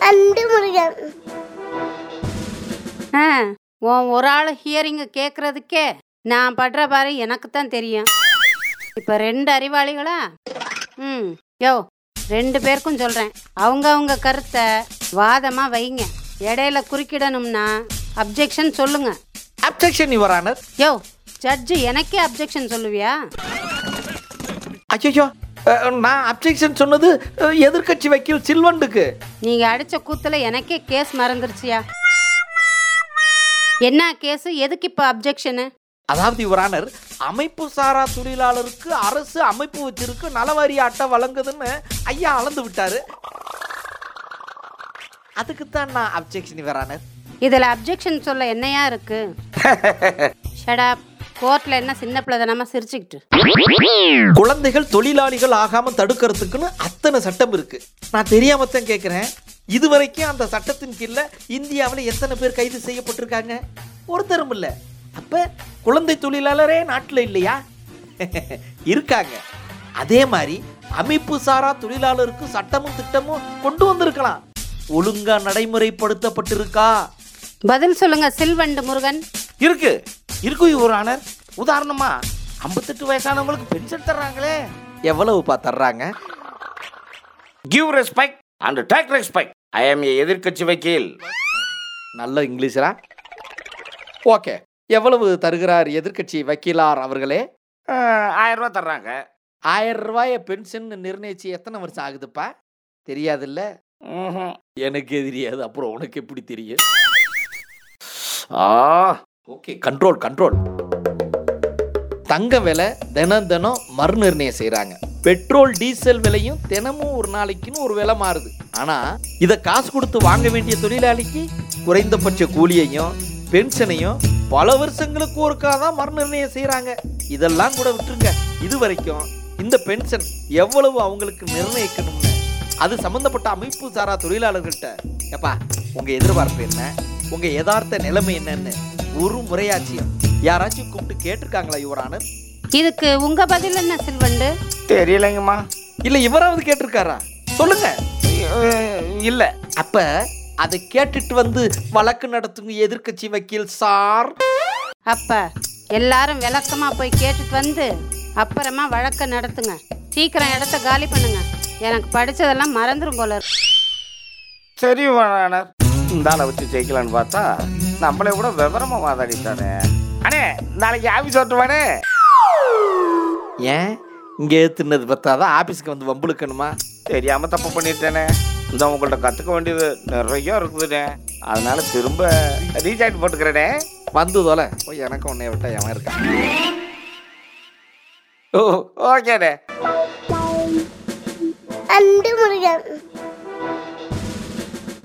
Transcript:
அன்பு முருகன் ஆ உன் ஒரு ஆள் ஹியரிங்கை கேட்குறதுக்கே நான் படுற பாரு எனக்கு தான் தெரியும் இப்போ ரெண்டு அறிவாளிகளா ம் யோ ரெண்டு பேருக்கும் சொல்கிறேன் அவங்க அவங்க கருத்தை வாதமாக வைங்க இடையில குறுக்கிடணும்னா அப்ஜெக்ஷன் சொல்லுங்க அப்செக்ஷன் யுவர் ஆனர் யோ ஜட்ஜு எனக்கே அப்ஜெக்ஷன் சொல்லுவியா ஐயோ நான் அப்செக்ஷன் சொன்னது எதிர்கட்சி வக்கீல் சில்வண்டுக்கு நீங்கள் அடித்த கூத்தில் எனக்கே கேஸ் மறந்துருச்சியா என்ன கேஸு எதுக்கு இப்போ அப்ஜெக்ஷனு அதாவது யுவர் ஆனர் அமைப்பு சாரா தொழிலாளருக்கு அரசு அமைப்பு வச்சிருக்கு நலவாரி அட்டை வழங்குதுன்னு ஐயா அளந்து விட்டாரு அதுக்கு தான் நான் அப்செக்ஷன் யுவர் ஆனர் இதில் அப்ஜெக்ஷன் சொல்ல என்னையா இருக்கு ஷடாப் கோர்ட்டில் என்ன சின்ன பிள்ளை தானமா சிரிச்சுக்கிட்டு குழந்தைகள் தொழிலாளிகள் ஆகாம தடுக்கிறதுக்குன்னு அத்தனை சட்டம் இருக்கு நான் தெரியாம தான் கேட்கிறேன் இதுவரைக்கும் அந்த சட்டத்தின் கீழ இந்தியாவில் எத்தனை பேர் கைது செய்யப்பட்டிருக்காங்க ஒருத்தரும் இல்ல அப்ப குழந்தை தொழிலாளரே நாட்டில் இல்லையா இருக்காங்க அதே மாதிரி அமைப்பு சாரா தொழிலாளருக்கு சட்டமும் திட்டமும் கொண்டு வந்திருக்கலாம் ஒழுங்கா நடைமுறைப்படுத்தப்பட்டிருக்கா பதில் சொல்லுங்க சில்வண்டு முருகன் இருக்கு இருக்கு யுவர் ஆனர் உதாரணமா ஐம்பத்தெட்டு வயசானவங்களுக்கு பென்ஷன் தர்றாங்களே எவ்வளவுப்பா தர்றாங்க give respect and take respect I am a எதிர்க்கட்சி வக்கீல் நல்ல இங்கிலீஷரா ஓகே எவ்வளவு தருகிறார் எதிர்க்கட்சி வக்கீலார் அவர்களே அஹ், ஆயிரம் ரூபாய் தர்றாங்க ஆயிரம் ரூபாய பென்ஷன் நிர்ணயிச்சு எத்தனை வருஷம் ஆகுதுப்பா தெரியாதுல்ல ம்ஹும். எனக்கு தெரியாது அப்புறம் உனக்கு எப்படி தெரியும் ஆ ஓகே கண்ட்ரோல் கண்ட்ரோல் தங்க விலை தினம் தினம் மறு நிர்ணயம் செய்கிறாங்க பெட்ரோல் டீசல் விலையும் தினமும் ஒரு நாளைக்குன்னு ஒரு விலை மாறுது ஆனா இதை காசு கொடுத்து வாங்க வேண்டிய தொழிலாளிக்கு குறைந்தபட்ச கூலியையும் பென்ஷனையும் பல வருஷங்களுக்கு ஒருக்கா தான் மறு நிர்ணயம் செய்கிறாங்க இதெல்லாம் கூட விட்டுருங்க இது வரைக்கும் இந்த பென்ஷன் எவ்வளவு அவங்களுக்கு நிர்ணயிக்கணும்னு அது சம்பந்தப்பட்ட அமைப்பு சாரா தொழிலாளர்கள்ட்ட எப்பா உங்க எதிர்பார்ப்பு என்ன உங்க யதார்த்த நிலைமை என்னன்னு ஒரு முறையாச்சும் யாராச்சும் கூப்பிட்டு கேட்டிருக்காங்களா யுவரானர் இதுக்கு உங்க பதில் என்ன சில்வண்டு தெரியலைங்கம்மா இல்ல இவராவது கேட்டிருக்காரா சொல்லுங்க அஹ், இல்ல அப்ப அதை கேட்டுட்டு வந்து வழக்கு நடத்துங்க எதிர்க்கட்சி வக்கீல் சார் அப்ப எல்லாரும் விளக்கமா போய் கேட்டுட்டு வந்து அப்புறமா வழக்க நடத்துங்க சீக்கிரம் இடத்த காலி பண்ணுங்க எனக்கு படிச்சதெல்லாம் மறந்துடும் போல இருக்கு. சரி யுவர் ஆனர் இந்த ஆளை வச்சு ஜெயிக்கலான்னு பார்த்தா நம்மளே கூட விவரமா வாதாடிட்டானே அண்ணே நாளைக்கு ஆஃபீஸ் வரட்டுவானே ஏன் இங்கே தின்னது பத்தாதான் ஆபீஸ்க்கு வந்து வம்புழுக்கணுமா தெரியாம தப்பு பண்ணிட்டேனே இந்த உங்கள்ட்ட கத்துக்க வேண்டியது நிறைய இருக்குதுண்ணே அதனால திரும்ப ரீசார்ஜ் போட்டுக்கிறேனே வந்து தொலை போய் எனக்கு உன்னை விட்டா எவன் இருக்கான் ஓ ஓகேண்ணே அன்பு முருகன்